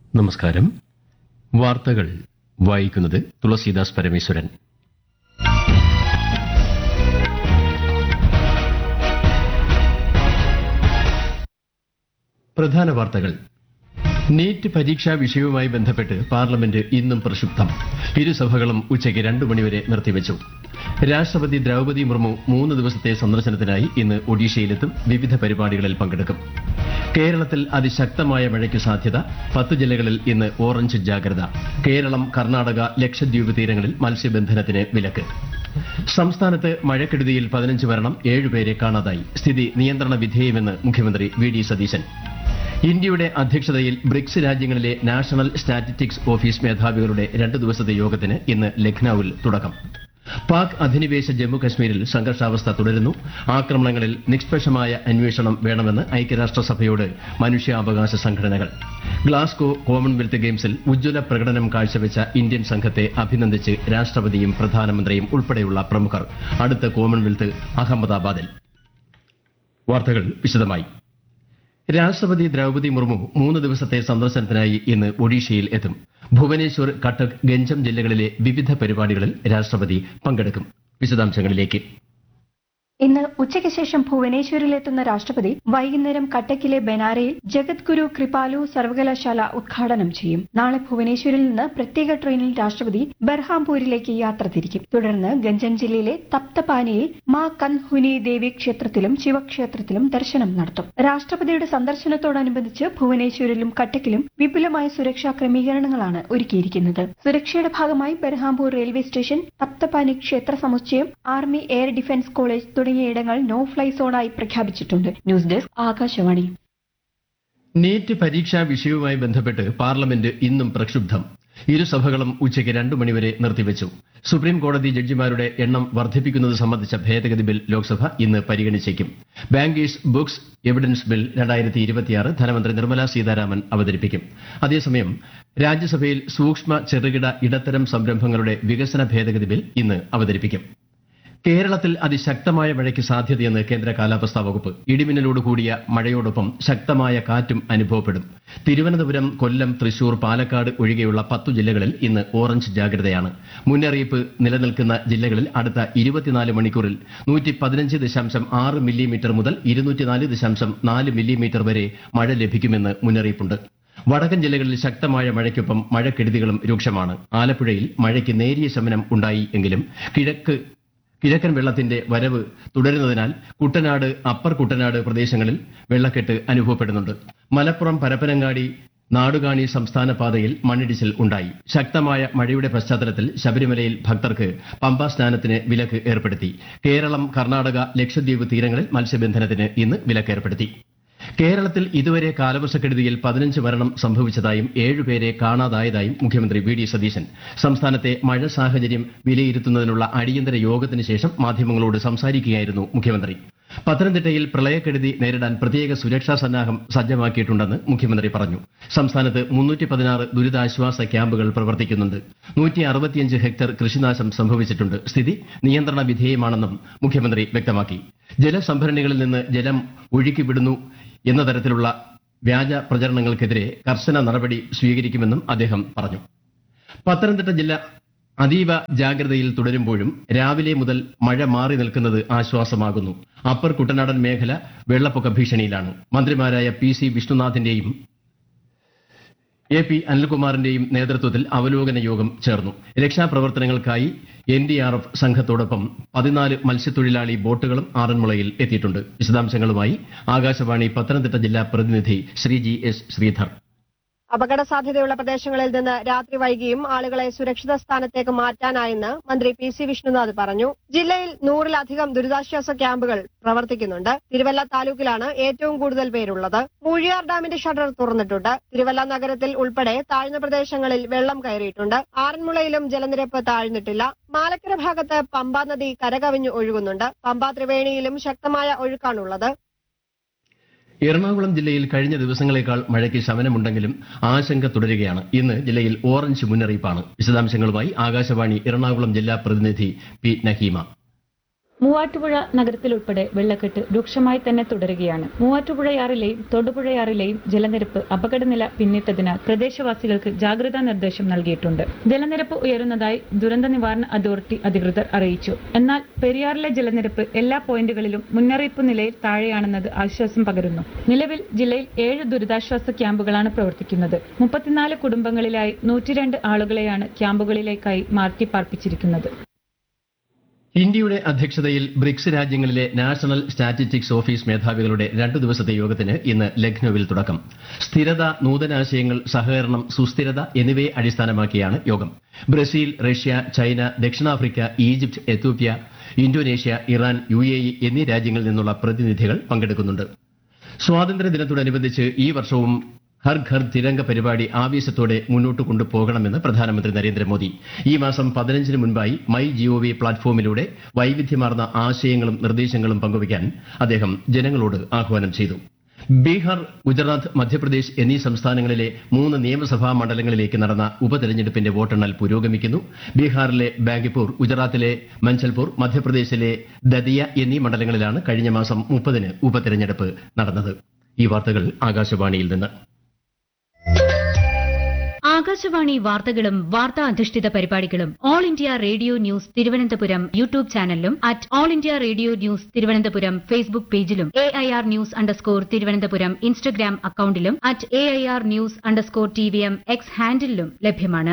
നമസ്കാരം വാർത്തകൾ വായിക്കുന്നത് തുളസീദാസ് പരമേശ്വരൻ പ്രധാന വാർത്തകൾ നീറ്റ് പരീക്ഷാ വിഷയവുമായി ബന്ധപ്പെട്ട് പാർലമെന്റ് ഇന്നും പ്രക്ഷുബ്ധം ഇരുസഭകളും ഉച്ചയ്ക്ക് രണ്ടു മണിവരെ നിർത്തിവച്ചു രാഷ്ട്രപതി ദ്രൌപതി മുർമു മൂന്ന് ദിവസത്തെ സന്ദർശനത്തിനായി ഇന്ന് ഒഡീഷയിലെത്തും വിവിധ പരിപാടികളിൽ പങ്കെടുക്കും കേരളത്തിൽ അതിശക്തമായ മഴയ്ക്ക് സാധ്യത പത്ത് ജില്ലകളിൽ ഇന്ന് ഓറഞ്ച് ജാഗ്രത കേരളം കർണാടക ലക്ഷദ്വീപ് തീരങ്ങളിൽ മത്സ്യബന്ധനത്തിന് വിലക്ക് സംസ്ഥാനത്ത് മഴക്കെടുതിയിൽ പതിനഞ്ച് മരണം ഏഴുപേരെ കാണാതായി സ്ഥിതി നിയന്ത്രണ വിധേയമെന്ന് മുഖ്യമന്ത്രി വി ഡി സതീശൻ ഇന്ത്യയുടെ അധ്യക്ഷതയിൽ ബ്രിക്സ് രാജ്യങ്ങളിലെ നാഷണൽ സ്റ്റാറ്റിസ്റ്റിക്സ് ഓഫീസ് മേധാവികളുടെ രണ്ട് ദിവസത്തെ യോഗത്തിന് ഇന്ന് ലഖ്നൌവിൽ തുടക്കം പാക് അധിനിവേശ ജമ്മു കശ്മീരിൽ സംഘർഷാവസ്ഥ തുടരുന്നു ആക്രമണങ്ങളിൽ നിഷ്പക്ഷമായ അന്വേഷണം വേണമെന്ന് ഐക്യരാഷ്ട്രസഭയോട് മനുഷ്യാവകാശ സംഘടനകൾ ഗ്ലാസ്കോ കോമൺവെൽത്ത് ഗെയിംസിൽ ഉജ്ജ്വല പ്രകടനം കാഴ്ചവെച്ച ഇന്ത്യൻ സംഘത്തെ അഭിനന്ദിച്ച് രാഷ്ട്രപതിയും പ്രധാനമന്ത്രിയും ഉൾപ്പെടെയുള്ള പ്രമുഖർ അടുത്ത കോമൺവെൽത്ത് അഹമ്മദാബാദിൽ വാർത്തകൾ വിശദമായി രാഷ്ട്രപതി ദ്രൌപതി മുർമു മൂന്ന് ദിവസത്തെ സന്ദർശനത്തിനായി ഇന്ന് ഒഡീഷയിൽ എത്തും ഭുവനേശ്വർ കട്ടക് ഗഞ്ചം ജില്ലകളിലെ വിവിധ പരിപാടികളിൽ രാഷ്ട്രപതി പങ്കെടുക്കും വിശദാംശങ്ങളിലേക്ക് ഇന്ന് ഉച്ചയ്ക്ക് ശേഷം ഭുവനേശ്വരിലെത്തുന്ന രാഷ്ട്രപതി വൈകുന്നേരം കട്ടക്കിലെ ബെനാരയിൽ ജഗദ്ഗുരു കൃപാലു സർവകലാശാല ഉദ്ഘാടനം ചെയ്യും നാളെ ഭുവനേശ്വരിൽ നിന്ന് പ്രത്യേക ട്രെയിനിൽ രാഷ്ട്രപതി ബർഹാംപൂരിലേക്ക് യാത്ര തിരിക്കും തുടർന്ന് ഗഞ്ചം ജില്ലയിലെ തപ്തപാനിയിൽ മാ കൻഹുനി ദേവി ക്ഷേത്രത്തിലും ശിവക്ഷേത്രത്തിലും ദർശനം നടത്തും രാഷ്ട്രപതിയുടെ സന്ദർശനത്തോടനുബന്ധിച്ച് ഭുവനേശ്വരിലും കട്ടക്കിലും വിപുലമായ സുരക്ഷാ ക്രമീകരണങ്ങളാണ് ഒരുക്കിയിരിക്കുന്നത് സുരക്ഷയുടെ ഭാഗമായി ബർഹാംപൂർ റെയിൽവേ സ്റ്റേഷൻ തപ്തപാനി ക്ഷേത്ര സമുച്ചയം ആർമി എയർ ഡിഫൻസ് കോളേജ് തുടങ്ങിയ ഇടങ്ങൾ നോ ഫ്ലൈ സോണായി പ്രഖ്യാപിച്ചിട്ടുണ്ട് ന്യൂസ് ഡെസ്ക് ആകാശവാണി നീറ്റ് പരീക്ഷാ വിഷയവുമായി ബന്ധപ്പെട്ട് പാർലമെന്റ് ഇന്നും പ്രക്ഷുബ്ധം ഇരുസഭകളും ഉച്ചയ്ക്ക് രണ്ടു മണിവരെ നിർത്തിവച്ചു സുപ്രീം കോടതി ജഡ്ജിമാരുടെ എണ്ണം വർദ്ധിപ്പിക്കുന്നത് സംബന്ധിച്ച ഭേദഗതി ബിൽ ലോക്സഭ ഇന്ന് പരിഗണിച്ചേക്കും ബാങ്കേഴ്സ് ബുക്സ് എവിഡൻസ് ബിൽ രണ്ടായിരത്തി ഇരുപത്തിയാറ് ധനമന്ത്രി നിർമ്മല സീതാരാമൻ അവതരിപ്പിക്കും അതേസമയം രാജ്യസഭയിൽ സൂക്ഷ്മ ചെറുകിട ഇടത്തരം സംരംഭങ്ങളുടെ വികസന ഭേദഗതി ബിൽ ഇന്ന് അവതരിപ്പിക്കും കേരളത്തിൽ അതിശക്തമായ മഴയ്ക്ക് സാധ്യതയെന്ന് കേന്ദ്ര കാലാവസ്ഥാ വകുപ്പ് ഇടിമിന്നലോട് കൂടിയ മഴയോടൊപ്പം ശക്തമായ കാറ്റും അനുഭവപ്പെടും തിരുവനന്തപുരം കൊല്ലം തൃശൂർ പാലക്കാട് ഒഴികെയുള്ള പത്തു ജില്ലകളിൽ ഇന്ന് ഓറഞ്ച് ജാഗ്രതയാണ് മുന്നറിയിപ്പ് നിലനിൽക്കുന്ന ജില്ലകളിൽ അടുത്ത ഇരുപത്തിനാല് മണിക്കൂറിൽ നൂറ്റി പതിനഞ്ച് ദശാംശം ആറ് മില്ലിമീറ്റർ മുതൽ ഇരുന്നൂറ്റിനാല് ദശാംശം നാല് മില്ലിമീറ്റർ വരെ മഴ ലഭിക്കുമെന്ന് മുന്നറിയിപ്പുണ്ട് വടക്കൻ ജില്ലകളിൽ ശക്തമായ മഴയ്ക്കൊപ്പം മഴക്കെടുതികളും രൂക്ഷമാണ് ആലപ്പുഴയിൽ മഴയ്ക്ക് നേരിയ ശമനം ഉണ്ടായി എങ്കിലും കിഴക്ക് കിഴക്കൻ വെള്ളത്തിന്റെ വരവ് തുടരുന്നതിനാൽ കുട്ടനാട് അപ്പർ കുട്ടനാട് പ്രദേശങ്ങളിൽ വെള്ളക്കെട്ട് അനുഭവപ്പെടുന്നുണ്ട് മലപ്പുറം പരപ്പനങ്ങാടി നാടുകാണി സംസ്ഥാന പാതയിൽ മണ്ണിടിച്ചിൽ ഉണ്ടായി ശക്തമായ മഴയുടെ പശ്ചാത്തലത്തിൽ ശബരിമലയിൽ ഭക്തർക്ക് പമ്പാ സ്നാനത്തിന് വിലക്ക് ഏർപ്പെടുത്തി കേരളം കർണാടക ലക്ഷദ്വീപ് തീരങ്ങളിൽ മത്സ്യബന്ധനത്തിന് ഇന്ന് വിലക്ക് ഏർപ്പെടുത്തി കേരളത്തിൽ ഇതുവരെ കാലവർഷക്കെടുതിയിൽ പതിനഞ്ച് മരണം സംഭവിച്ചതായും ഏഴുപേരെ കാണാതായതായും മുഖ്യമന്ത്രി വി ഡി സതീശൻ സംസ്ഥാനത്തെ മഴ സാഹചര്യം വിലയിരുത്തുന്നതിനുള്ള അടിയന്തര യോഗത്തിന് ശേഷം മാധ്യമങ്ങളോട് സംസാരിക്കുകയായിരുന്നു മുഖ്യമന്ത്രി പത്തനംതിട്ടയിൽ പ്രളയക്കെടുതി നേരിടാൻ പ്രത്യേക സുരക്ഷാ സന്നാഹം സജ്ജമാക്കിയിട്ടുണ്ടെന്ന് മുഖ്യമന്ത്രി പറഞ്ഞു സംസ്ഥാനത്ത് മുന്നൂറ്റി പതിനാറ് ദുരിതാശ്വാസ ക്യാമ്പുകൾ പ്രവർത്തിക്കുന്നുണ്ട് നൂറ്റി അറുപത്തിയഞ്ച് ഹെക്ടർ കൃഷിനാശം സംഭവിച്ചിട്ടുണ്ട് സ്ഥിതി നിയന്ത്രണ വിധേയമാണെന്നും മുഖ്യമന്ത്രി വ്യക്തമാക്കി ജലസംഭരണികളിൽ നിന്ന് ജലം ഒഴുക്കിവിടുന്നു എന്ന തരത്തിലുള്ള വ്യാജ പ്രചരണങ്ങൾക്കെതിരെ കർശന നടപടി സ്വീകരിക്കുമെന്നും അദ്ദേഹം പറഞ്ഞു പത്തനംതിട്ട ജില്ല അതീവ ജാഗ്രതയിൽ തുടരുമ്പോഴും രാവിലെ മുതൽ മഴ മാറി നിൽക്കുന്നത് ആശ്വാസമാകുന്നു അപ്പർ കുട്ടനാടൻ മേഖല വെള്ളപ്പൊക്ക ഭീഷണിയിലാണ് മന്ത്രിമാരായ പി സി വിഷ്ണുനാഥിന്റെയും എ പി അനിൽകുമാറിന്റെയും നേതൃത്വത്തിൽ അവലോകന യോഗം ചേർന്നു രക്ഷാപ്രവർത്തനങ്ങൾക്കായി എൻ ഡി ആർ എഫ് സംഘത്തോടൊപ്പം പതിനാല് മത്സ്യത്തൊഴിലാളി ബോട്ടുകളും ആറന്മുളയിൽ എത്തിയിട്ടുണ്ട് വിശദാംശങ്ങളുമായി ആകാശവാണി പത്തനംതിട്ട ജില്ലാ പ്രതിനിധി ശ്രീ ജി എസ് ശ്രീധർ അപകട സാധ്യതയുള്ള പ്രദേശങ്ങളിൽ നിന്ന് രാത്രി വൈകിയും ആളുകളെ സുരക്ഷിത സ്ഥാനത്തേക്ക് മാറ്റാനായെന്ന് മന്ത്രി പി സി വിഷ്ണുനാഥ് പറഞ്ഞു ജില്ലയിൽ നൂറിലധികം ദുരിതാശ്വാസ ക്യാമ്പുകൾ പ്രവർത്തിക്കുന്നുണ്ട് തിരുവല്ല താലൂക്കിലാണ് ഏറ്റവും കൂടുതൽ പേരുള്ളത് മൂഴിയാർ ഡാമിന്റെ ഷട്ടർ തുറന്നിട്ടുണ്ട് തിരുവല്ല നഗരത്തിൽ ഉൾപ്പെടെ താഴ്ന്ന പ്രദേശങ്ങളിൽ വെള്ളം കയറിയിട്ടുണ്ട് ആറന്മുളയിലും ജലനിരപ്പ് താഴ്ന്നിട്ടില്ല മാലക്കര ഭാഗത്ത് പമ്പാ നദി കരകവിഞ്ഞു ഒഴുകുന്നുണ്ട് പമ്പാ ത്രിവേണിയിലും ശക്തമായ ഒഴുക്കാണുള്ളത് എറണാകുളം ജില്ലയിൽ കഴിഞ്ഞ ദിവസങ്ങളേക്കാൾ മഴയ്ക്ക് ശമനമുണ്ടെങ്കിലും ആശങ്ക തുടരുകയാണ് ഇന്ന് ജില്ലയിൽ ഓറഞ്ച് മുന്നറിയിപ്പാണ് വിശദാംശങ്ങളുമായി ആകാശവാണി എറണാകുളം ജില്ലാ പ്രതിനിധി പി നഹീമ മൂവാറ്റുപുഴ നഗരത്തിലുൾപ്പെടെ വെള്ളക്കെട്ട് രൂക്ഷമായി തന്നെ തുടരുകയാണ് മൂവാറ്റുപുഴയാറിലെയും തൊടുപുഴയാറിലെയും ജലനിരപ്പ് അപകടനില പിന്നിട്ടതിനാൽ പ്രദേശവാസികൾക്ക് ജാഗ്രതാ നിർദ്ദേശം നൽകിയിട്ടുണ്ട് ജലനിരപ്പ് ഉയരുന്നതായി ദുരന്ത നിവാരണ അതോറിറ്റി അധികൃതർ അറിയിച്ചു എന്നാൽ പെരിയാറിലെ ജലനിരപ്പ് എല്ലാ പോയിന്റുകളിലും മുന്നറിയിപ്പ് നിലയിൽ താഴെയാണെന്നത് ആശ്വാസം പകരുന്നു നിലവിൽ ജില്ലയിൽ ഏഴ് ദുരിതാശ്വാസ ക്യാമ്പുകളാണ് പ്രവർത്തിക്കുന്നത് മുപ്പത്തിനാല് കുടുംബങ്ങളിലായി നൂറ്റിരണ്ട് ആളുകളെയാണ് ക്യാമ്പുകളിലേക്കായി മാറ്റി പാർപ്പിച്ചിരിക്കുന്നത് ഇന്ത്യയുടെ അധ്യക്ഷതയിൽ ബ്രിക്സ് രാജ്യങ്ങളിലെ നാഷണൽ സ്റ്റാറ്റിസ്റ്റിക്സ് ഓഫീസ് മേധാവികളുടെ രണ്ടു ദിവസത്തെ യോഗത്തിന് ഇന്ന് ലക്നൌവിൽ തുടക്കം സ്ഥിരത നൂതനാശയങ്ങൾ സഹകരണം സുസ്ഥിരത എന്നിവയെ അടിസ്ഥാനമാക്കിയാണ് യോഗം ബ്രസീൽ റഷ്യ ചൈന ദക്ഷിണാഫ്രിക്ക Egypt Ethiopia Indonesia Iran U എന്നീ രാജ്യങ്ങളിൽ നിന്നുള്ള പ്രതിനിധികൾ പങ്കെടുക്കുന്നുണ്ട് സ്വാതന്ത്ര്യദിനത്തോടനുബന്ധിച്ച് ഈ വർഷവും ഹർ ഘർ തിരംഗ പരിപാടി ആവേശത്തോടെ മുന്നോട്ട് കൊണ്ടുപോകണമെന്ന് പ്രധാനമന്ത്രി നരേന്ദ്രമോദി ഈ മാസം പതിനഞ്ചിന് മുൻപായി മൈ ജിഒവി പ്ലാറ്റ്ഫോമിലൂടെ വൈവിധ്യമാർന്ന ആശയങ്ങളും നിർദ്ദേശങ്ങളും പങ്കുവയ്ക്കാൻ അദ്ദേഹം ജനങ്ങളോട് ആഹ്വാനം ചെയ്തു ബീഹാർ ഗുജറാത്ത് മധ്യപ്രദേശ് എന്നീ സംസ്ഥാനങ്ങളിലെ മൂന്ന് നിയമസഭാ മണ്ഡലങ്ങളിലേക്ക് നടന്ന ഉപതെരഞ്ഞെടുപ്പിന്റെ വോട്ടെണ്ണൽ പുരോഗമിക്കുന്നു ബീഹാറിലെ ബാങ്കിപ്പൂർ ഗുജറാത്തിലെ മഞ്ചൽപൂർ മധ്യപ്രദേശിലെ ദതിയ എന്നീ മണ്ഡലങ്ങളിലാണ് കഴിഞ്ഞ മാസം മുപ്പതിന് ഉപതെരഞ്ഞെടുപ്പ് നടന്നത് ഈ വാർത്തകൾ ആകാശവാണിയിൽ നിന്ന് ആകാശവാണി വാർത്തകളും വാർത്താ അധിഷ്ഠിത പരിപാടികളും all India radio news Thiruvananthapuram YouTube ചാനലിലും at all India radio news Thiruvananthapuram Facebook പേജിലും A I R news underscore Thiruvananthapuram Instagram അക്കൌണ്ടിലും at A I R news underscore T V M X ഹാൻഡിലും ലഭ്യമാണ്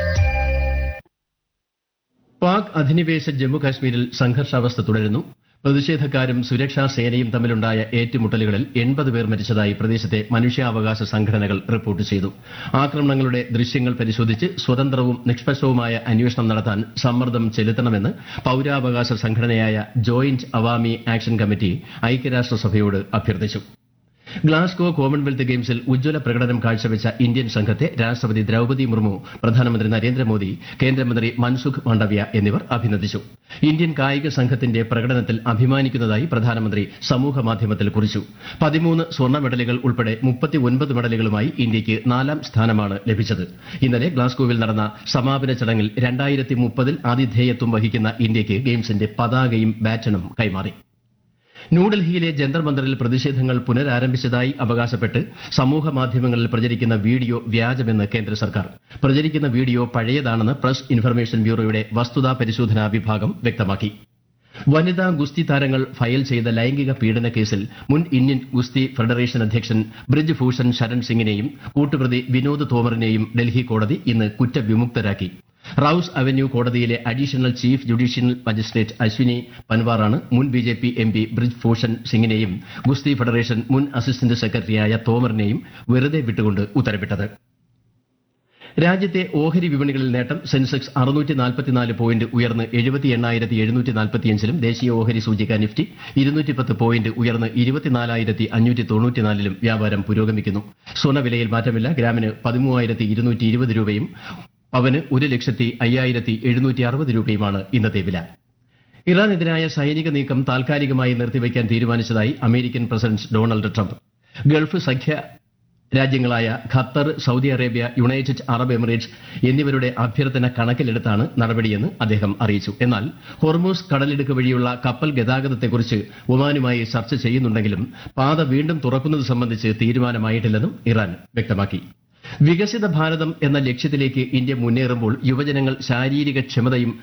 പാക് അധിനിവേശ ജമ്മുകാശ്മീരിൽ സംഘർഷാവസ്ഥ തുടരുന്നു പ്രതിഷേധക്കാരും സുരക്ഷാ സേനയും തമ്മിലുണ്ടായ ഏറ്റുമുട്ടലുകളിൽ എൺപത് പേർ മരിച്ചതായി പ്രദേശത്തെ മനുഷ്യാവകാശ സംഘടനകൾ റിപ്പോർട്ട് ചെയ്തു ആക്രമണങ്ങളുടെ ദൃശ്യങ്ങൾ പരിശോധിച്ച് സ്വതന്ത്രവും നിഷ്പക്ഷവുമായ അന്വേഷണം നടത്താൻ സമ്മർദ്ദം ചെലുത്തണമെന്ന് പൌരാവകാശ സംഘടനയായ ജോയിന്റ് അവാമി ആക്ഷൻ കമ്മിറ്റി ഐക്യരാഷ്ട്രസഭയോട് അഭ്യർത്ഥിച്ചു ഗ്ലാസ്ഗോ കോമൺവെൽത്ത് ഗെയിംസിൽ ഉജ്ജ്വല പ്രകടനം കാഴ്ചവെച്ച ഇന്ത്യൻ സംഘത്തെ രാഷ്ട്രപതി ദ്രൌപതി മുർമു പ്രധാനമന്ത്രി നരേന്ദ്രമോദി കേന്ദ്രമന്ത്രി മൻസുഖ് മാണ്ഡവ്യ എന്നിവർ അഭിനന്ദിച്ചു ഇന്ത്യൻ കായിക സംഘത്തിന്റെ പ്രകടനത്തിൽ അഭിമാനിക്കുന്നതായി പ്രധാനമന്ത്രി സമൂഹ മാധ്യമത്തിൽ കുറിച്ചു പതിമൂന്ന് സ്വർണ്ണ മെഡലുകൾ ഉൾപ്പെടെ മുപ്പത്തിയൊൻപത് മെഡലുകളുമായി ഇന്ത്യയ്ക്ക് നാലാം സ്ഥാനമാണ് ലഭിച്ചത് ഇന്നലെ ഗ്ലാസ്ഗോവിൽ നടന്ന സമാപന ചടങ്ങിൽ രണ്ടായിരത്തി മുപ്പതിൽ ആതിഥേയത്വം വഹിക്കുന്ന ഇന്ത്യയ്ക്ക് ഗെയിംസിന്റെ പതാകയും ബാറ്റണും കൈമാറി ന്യൂഡൽഹിയിലെ ജന്തർ മന്ദറിൽ പ്രതിഷേധങ്ങൾ പുനരാരംഭിച്ചതായി അവകാശപ്പെട്ട് സമൂഹ മാധ്യമങ്ങളിൽ പ്രചരിക്കുന്ന വീഡിയോ വ്യാജമെന്ന് കേന്ദ്ര സർക്കാർ പ്രചരിക്കുന്ന വീഡിയോ പഴയതാണെന്ന് പ്രസ് ഇൻഫർമേഷൻ ബ്യൂറോയുടെ വസ്തുതാ പരിശോധനാ വിഭാഗം വ്യക്തമാക്കി വനിതാ ഗുസ്തി താരങ്ങൾ ഫയൽ ചെയ്ത ലൈംഗിക പീഡന കേസിൽ മുൻ ഇന്ത്യൻ ഗുസ്തി ഫെഡറേഷൻ അധ്യക്ഷൻ ബ്രിജ് ഭൂഷൺ ശരൺ സിംഗിനെയും കൂട്ടുപ്രതി വിനോദ് തോമറിനെയും ഡൽഹി കോടതി ഇന്ന് കുറ്റവിമുക്തരാക്കി റൌസ് അവന്യൂ കോടതിയിലെ additional chief judicial magistrate Ashwini പൻവാറാണ് മുൻ B J P M P Brij Bhushan സിംഗിനെയും ഗുസ്തി ഫെഡറേഷൻ മുൻ അസിസ്റ്റന്റ് സെക്രട്ടറിയായ തോമറിനെയും വെറുതെ വിട്ടുകൊണ്ട് ഉത്തരവിട്ടത് രാജ്യത്തെ ഓഹരി വിപണികളിൽ നേട്ടം സെൻസെക്സ് അറുന്നൂറ്റി നാൽപ്പത്തിനാല് പോയിന്റ് ഉയർന്ന് എഴുപത്തി എണ്ണായിരത്തി എഴുന്നൂറ്റി നാൽപ്പത്തിയഞ്ചിലും ദേശീയ ഓഹരി സൂചിക നിഫ്റ്റി ഇരുന്നൂറ്റി പത്ത് പോയിന്റ് ഉയർന്ന് ഇരുപത്തിനാലായിരത്തി അഞ്ഞൂറ്റി തൊണ്ണൂറ്റിനാലിലും വ്യാപാരം പുരോഗമിക്കുന്നു സ്വർണ്ണവിലയിൽ മാറ്റമില്ല ഗ്രാമിന് പതിമൂവായിരത്തി ഇരുന്നൂറ്റി ഇരുപത് രൂപയും പവന് ഒരു ലക്ഷത്തി അയ്യായിരത്തി എഴുന്നൂറ്റി അറുപത് രൂപയുമാണ് ഇന്നത്തെ വില ഇറാനെതിരായ സൈനിക നീക്കം താൽക്കാലികമായി നിർത്തിവെക്കാൻ തീരുമാനിച്ചതായി American president Donald Trump Gulf സഖ്യ രാജ്യങ്ങളായ Qatar Saudi Arabia United Arab Emirates എന്നിവരുടെ അഭ്യർത്ഥന കണക്കിലെടുത്താണ് നടപടിയെന്ന് അദ്ദേഹം അറിയിച്ചു എന്നാൽ ഹൊർമൂസ് കടലിടുക്ക് വഴിയുള്ള കപ്പൽ ഗതാഗതത്തെക്കുറിച്ച് ഒമാനുമായി ചർച്ച ചെയ്യുന്നുണ്ടെങ്കിലും പാത വീണ്ടും തുറക്കുന്നത് സംബന്ധിച്ച് തീരുമാനമായിട്ടില്ലെന്നും ഇറാൻ വ്യക്തമാക്കി വികസിത ഭാരതം എന്ന ലക്ഷ്യത്തിലേക്ക് ഇന്ത്യ മുന്നേറുമ്പോൾ യുവജനങ്ങൾ ശാരീരിക ക്ഷമതയും